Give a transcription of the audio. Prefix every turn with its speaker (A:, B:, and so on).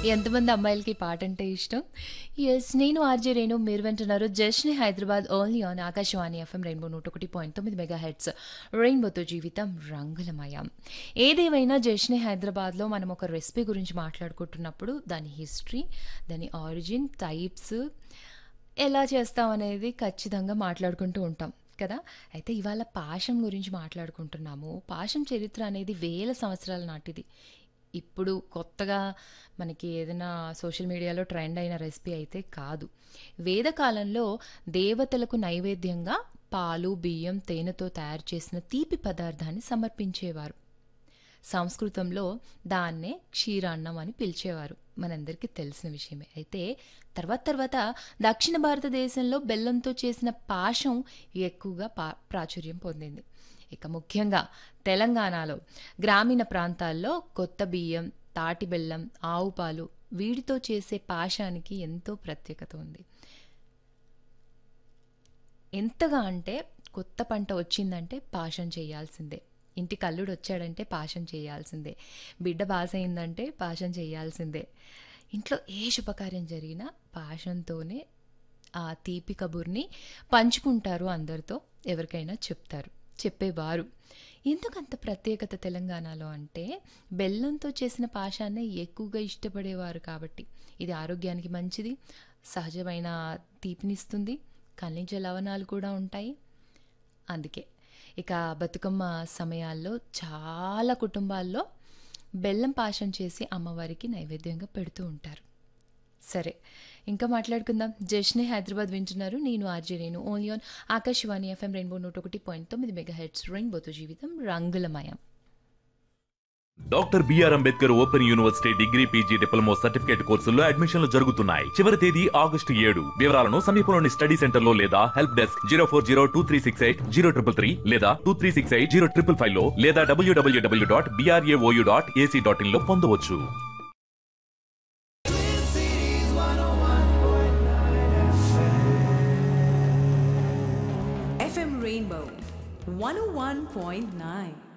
A: ఎంతమంది అమ్మాయిలకి ఈ పాట అంటే ఇష్టం ఎస్ నేను ఆర్జే రేణు మీరు వింటున్నారు జస్ని Hyderabad only on Akashvani FM rainbow నూట ఒకటి పాయింట్ తొమ్మిది మెగా హెడ్స్ రెయిన్బోతో జీవితం రంగులమయం ఏదేమైనా జస్ని హైదరాబాద్లో మనం ఒక రెసిపీ గురించి మాట్లాడుకుంటున్నప్పుడు దాని హిస్టరీ దాని ఆరిజిన్ టైప్స్ ఎలా చేస్తాం అనేది ఖచ్చితంగా మాట్లాడుకుంటూ ఉంటాం కదా అయితే ఇవాళ పాశం గురించి మాట్లాడుకుంటున్నాము పాశం చరిత్ర అనేది వేల సంవత్సరాల నాటిది ఇప్పుడు కొత్తగా మనకి ఏదైనా సోషల్ మీడియాలో ట్రెండ్ అయిన రెసిపీ అయితే కాదు వేదకాలంలో దేవతలకు నైవేద్యంగా పాలు బియ్యం తేనెతో తయారు చేసిన తీపి పదార్థాన్ని సమర్పించేవారు సంస్కృతంలో దాన్నే క్షీరాన్నం అని పిలిచేవారు మనందరికీ తెలిసిన విషయమే అయితే తర్వాత తర్వాత దక్షిణ భారతదేశంలో బెల్లంతో చేసిన పాశం ఎక్కువగా పా ప్రాచుర్యం పొందింది ఇక ముఖ్యంగా తెలంగాణలో గ్రామీణ ప్రాంతాల్లో కొత్త బియ్యం తాటి బెల్లం ఆవు పాలు వీటితో చేసే పాశానికి ఎంతో ప్రత్యేకత ఉంది ఎంతగా అంటే కొత్త పంట వచ్చిందంటే పాశం చేయాల్సిందే ఇంటికి అల్లుడు వచ్చాడంటే పాశం చేయాల్సిందే బిడ్డ పాస్ అయిందంటే పాశం చేయాల్సిందే ఇంట్లో ఏ శుభకార్యం జరిగినా పాశంతోనే ఆ తీపి కబుర్ని పంచుకుంటారు అందరితో ఎవరికైనా చెప్తారు చెప్పేవారు ఎందుకంత ప్రత్యేకత తెలంగాణలో అంటే బెల్లంతో చేసిన పాశాన్నే ఎక్కువగా ఇష్టపడేవారు కాబట్టి ఇది ఆరోగ్యానికి మంచిది సహజమైన తీపినిస్తుంది కల్లించే లవణాలు కూడా ఉంటాయి అందుకే ఇక బతుకమ్మ సమయాల్లో చాలా కుటుంబాల్లో బెల్లం పాశం చేసి అమ్మవారికి నైవేద్యంగా పెడుతూ ఉంటారు సరే ఇంకా మాట్లాడుకుందాం జష్నే హైదరాబాద్ వింటున్నారు నేను ఆర్జే నేను only on Akashvani FM rainbow నూట ఒకటి పాయింట్ తొమ్మిది మెగా హెడ్స్ రెయిన్బోతో జీవితం రంగులమయం
B: doctor BR Ambedkar open university degree PG diploma certificate కోర్సుల్లో అడ్మిషన్లు జరుగుతున్నాయి చివరి తేదీ ఆగస్టు ఏడు వివరాలను సమీపంలోని స్టడీ సెంటర్ లో లేదా help desk zero four zero two three six eight zero triple three లేదా two three six eight zero triple five లో లేదా WWW dot BRAOU dot AC dot in లో పొందవచ్చు
C: FM Rainbow 101.9.